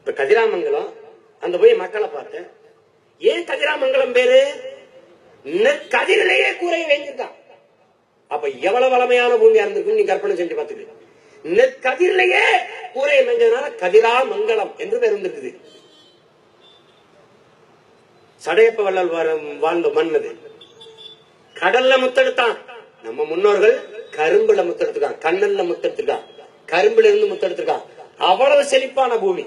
இப்ப கதிராமங்கலம் அந்த போய் மக்களை பார்த்தேன் ஏன் கதிராமங்கலம் பேரு நெற்கதிரிலேயே கூரையை வைஞ்சிருக்கான் அப்ப எவ்வளவு வளமையான பூமியா இருந்திருக்கும் நீ கற்பனை செஞ்சு பார்த்துக்க நெற்கதிரிலேயே கூரையை மேஞ்சதுனால கதிராமங்கலம் என்று பேர் வந்திருக்குது சடையப்ப வள்ளல் வார- வாழ்ந்த மண் அது கடல்ல முத்தெடுத்தான் நம்ம முன்னோர்கள் கரும்புல முத்தெடுத்துக்கான் கண்ணல்ல முத்தெடுத்துக்கான் கரும்புல இருந்து முத்தெடுத்துக்கான் அவ்வளவு செழிப்பான பூமி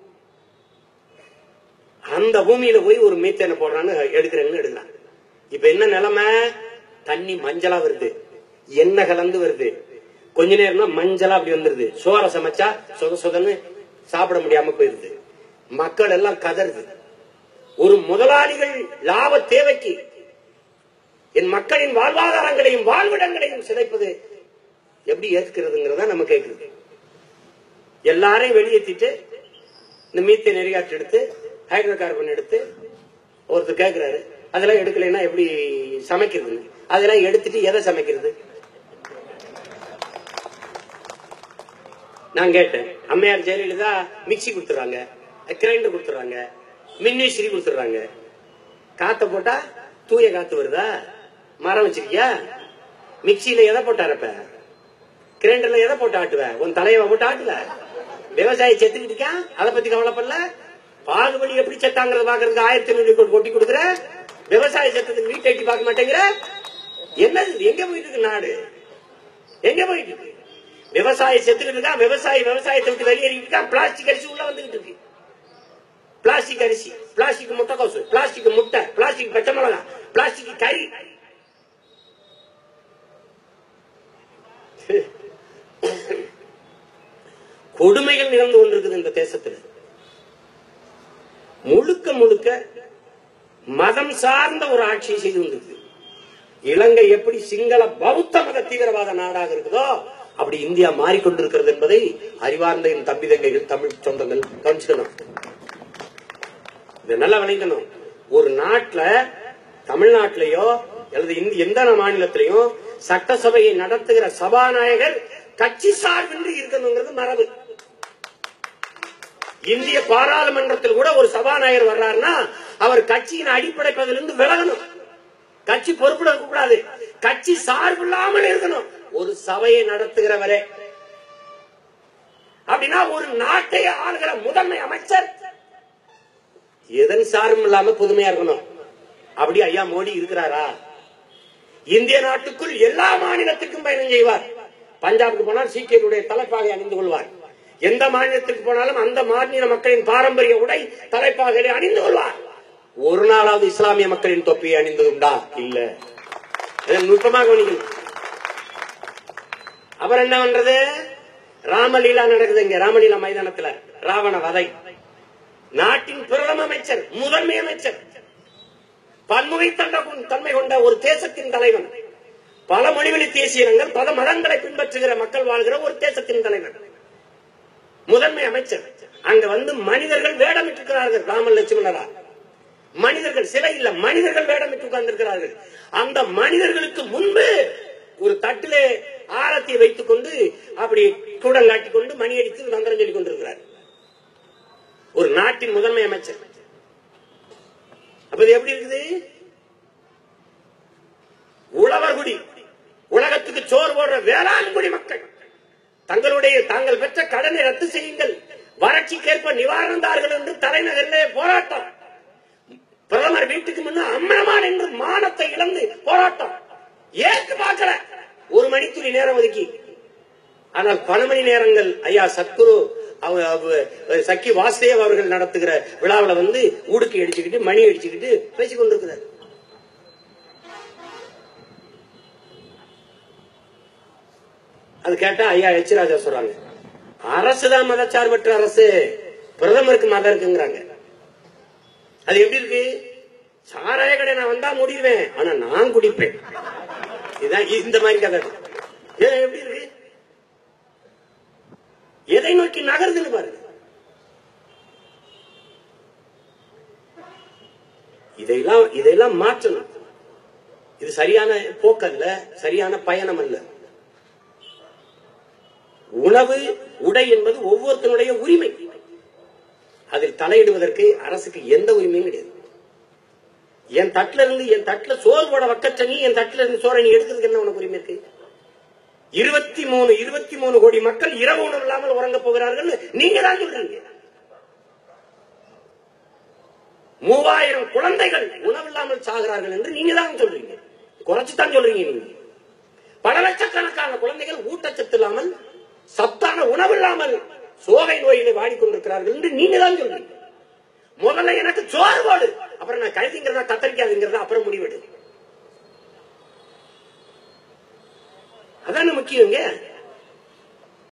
அந்த பூமியில போய் ஒரு மீத்தேனை போடுறான்னு எடுக்கிறேன்னு எடுக்கிறான் இப்ப என்ன நிலைமை தண்ணி மஞ்சளா வருது எண்ணெய் கலந்து வருது கொஞ்ச நேரம்னா மஞ்சளா அப்படி வந்துருது சோற சமைச்சா சொத சொதன்னு சாப்பிட முடியாம போயிருது மக்கள் எல்லாம் கதறுது ஒரு முதலாளிகள் லாப தேவைக்கு என் மக்களின் வாழ்வாதாரங்களையும் வாழ்விடங்களையும் சிதைப்பது எப்படி ஏற்கிறதுங்கிறத நம்ம கேட்குறது எல்லாரையும் வெளியேற்றிட்டு இந்த மீத்தை நெறியாற்று எடுத்து ஹைட்ரோ கார்பன் எடுத்து ஒருத்தர் கேட்கிறாரு அதெல்லாம் எடுக்கலைன்னா எப்படி சமைக்கிறது அதெல்லாம் எடுத்துட்டு எதை சமைக்கிறது நான் கேட்டேன் அம்மையார் ஜெயலலிதா மிக்ஸி கொடுத்துறாங்க கிரைண்டர் கொடுத்துறாங்க மின்விசிறி கொடுத்துறாங்க காத்த போட்டா தூய காத்து வருதா மரம் வச்சிருக்கியா மிக்ஸியில எதை போட்டு அரைப்ப கிரைண்டர்ல எதை போட்டு ஆட்டுவ உன் தலையவ போட்டு ஆட்டுவ விவசாயி செத்துக்கிட்டு இருக்கான் அதை பத்தி கவலைப்படல பாகுபலி எப்படி செத்தாங்கிறத பாக்குறதுக்கு ஆயிரத்தி ஐநூறு கோடி கொட்டி கொடுக்குற விவசாய செத்ததுக்கு வீட்டை எட்டி பார்க்க மாட்டேங்கிற என்னது இது? எங்க போயிட்டு இருக்கு நாடு எங்க போயிட்டு இருக்கு விவசாயி செத்துக்கிட்டு இருக்கான் விவசாயி விவசாயத்தை விட்டு வெளியேறிட்டு இருக்கான் பிளாஸ்டிக் அரிசி உள்ள வந்துகிட்டு இருக்கு பிளாஸ்டிக் அரிசி பிளாஸ்டிக் முட்டைக்கோசு பிளாஸ்டிக் முட்டை பிளாஸ்டிக் பச்சை மிளகா பிளாஸ்டிக் கறி கொடுமைகள் நிகழ்ந்து கொண்டிருக்குது இந்த தேசத்தில் முழுக்க முழுக்க மதம் சார்ந்த ஒரு ஆட்சியை செய்து கொண்டிருக்கு இலங்கை எப்படி சிங்கள பௌத்த மத தீவிரவாத நாடாக இருக்குதோ அப்படி இந்தியா மாறிக்கொண்டிருக்கிறது என்பதை அறிவார்ந்த என் தம்பி தங்கைகள் தமிழ் சொந்தங்கள் கவனிச்சுக்கணும் இதை நல்லா விளைக்கணும் ஒரு நாட்டுல தமிழ்நாட்டிலேயோ அல்லது இந்தி எந்த மாநிலத்திலையும் சட்டசபையை நடத்துகிற சபாநாயகர் கட்சி சார்பின்றி இருக்கணுங்கிறது மரபு இந்திய பாராளுமன்றத்தில் கூட ஒரு சபாநாயகர் வர்றாருன்னா அவர் கட்சியின் அடிப்படைப்பதிலிருந்து விலகணும் கட்சி பொறுப்புல இருக்க கூடாது கட்சி சார்பில்லாமல் இருக்கணும் ஒரு சபையை நடத்துகிறவரே அப்படின்னா ஒரு நாட்டை ஆளுகிற முதன்மை அமைச்சர் எதன் சார்பும் இல்லாம புதுமையா இருக்கணும் அப்படி ஐயா மோடி இருக்கிறாரா இந்திய நாட்டுக்குள் எல்லா மாநிலத்துக்கும் பயணம் செய்வார் பஞ்சாபுக்கு போனால் சீக்கியருடைய தலைப்பாகை அணிந்து கொள்வார் எந்த மாநிலத்துக்கு போனாலும் அந்த மாநில மக்களின் பாரம்பரிய உடை தலைப்பாகை அணிந்து கொள்வார் ஒரு நாளாவது இஸ்லாமிய மக்களின் தொப்பியை அணிந்தது உண்டா இல்ல இதை நுட்பமாக கவனிக்கணும் அப்புறம் என்ன பண்றது ராமலீலா நடக்குது இங்க ராமலீலா மைதானத்துல ராவண வதை நாட்டின் பிரதம அமைச்சர் முதன்மை அமைச்சர் பன்முகை தண்ட தன்மை கொண்ட ஒரு தேசத்தின் தலைவன் பல மொழிவழி தேசியங்கள் பல மதங்களை பின்பற்றுகிற மக்கள் வாழ்கிற ஒரு தேசத்தின் தலைவன் முதன்மை அமைச்சர் அங்க வந்து மனிதர்கள் வேடமிட்டிருக்கிறார்கள் ராமன் லட்சுமணரா மனிதர்கள் சிலை இல்ல மனிதர்கள் வேடமிட்டு உட்கார்ந்திருக்கிறார்கள் அந்த மனிதர்களுக்கு முன்பு ஒரு தட்டிலே ஆரத்தியை வைத்துக் கொண்டு அப்படி கூடங்காட்டி கொண்டு மணி அடித்து மந்திரம் சொல்லிக் கொண்டிருக்கிறார் ஒரு நாட்டின் முதன்மை அமைச்சர் அப்ப இது எப்படி இருக்குது உழவர்குடி உலகத்துக்கு சோறு போடுற வேளாண்குடி மக்கள் தங்களுடைய தாங்கள் பெற்ற கடனை ரத்து செய்யுங்கள் வறட்சிக்கேற்ப நிவாரணம் தார்கள் என்று தலைநகரிலே போராட்டம் பிரதமர் வீட்டுக்கு முன்ன அம்மனமான் என்று மானத்தை இழந்து போராட்டம் ஏற்று பார்க்கல ஒரு மணித்துளி நேரம் ஒதுக்கி ஆனால் பல மணி நேரங்கள் ஐயா சத்குரு அவ- அவ- சக்கி வாசுதேவ் அவர்கள் நடத்துகிற விழாவில் வந்து ஊடுக்கி அடிச்சுக்கிட்டு மணி அடிச்சுக்கிட்டு பேசிக் கொண்டிருக்கிறார் அது கேட்டா ஐயா எச் ராஜா சொல்றாங்க அரசுதான் மதச்சார்பற்ற அரசு பிரதமருக்கு மதம் இருக்குங்கிறாங்க அது எப்படி இருக்கு சாராய கடை நான் வந்தா முடிவேன் ஆனா நான் குடிப்பேன் இதுதான் இந்த மாதிரி கதை ஏன் எப்படி இருக்கு எதை நோக்கி நகருதுன்னு பாருங்க இதையெல்லாம் இதையெல்லாம் மாற்றணும் இது சரியான போக்கல்ல சரியான பயணம் அல்ல உணவு உடை என்பது ஒவ்வொருத்தனுடைய உரிமை அதில் தலையிடுவதற்கு அரசுக்கு எந்த உரிமையும் கிடையாது என் தட்டுல இருந்து என் தட்டுல சோறு போட வக்கற்ற நீ என் தட்டுல இருந்து சோறை நீ எடுக்கிறதுக்கு என்ன உனக்கு உரிமை இருக்கு இருபத்தி மூணு இருபத்தி மூணு கோடி மக்கள் இரவு உணவு இல்லாமல் உறங்க போகிறார்கள் நீங்க தான் சொல்றீங்க மூவாயிரம் குழந்தைகள் உணவில்லாமல் சாகிறார்கள் என்று நீங்க தான் சொல்றீங்க குறைச்சுதான் சொல்றீங்க நீங்க பல லட்சக்கணக்கான குழந்தைகள் ஊட்டச்சத்து இல்லாமல் சத்தான உணவு இல்லாமல் சோகை நோயிலே வாடிக்கொண்டிருக்கிறார்கள் என்று நீங்க தான் சொல்றீங்க முதல்ல எனக்கு சோறு போடு அப்புறம் நான் கழுதிங்கிறதா கத்தரிக்காதுங்கிறதா அப்புறம் முடிவெடு அதான முக்கியங்க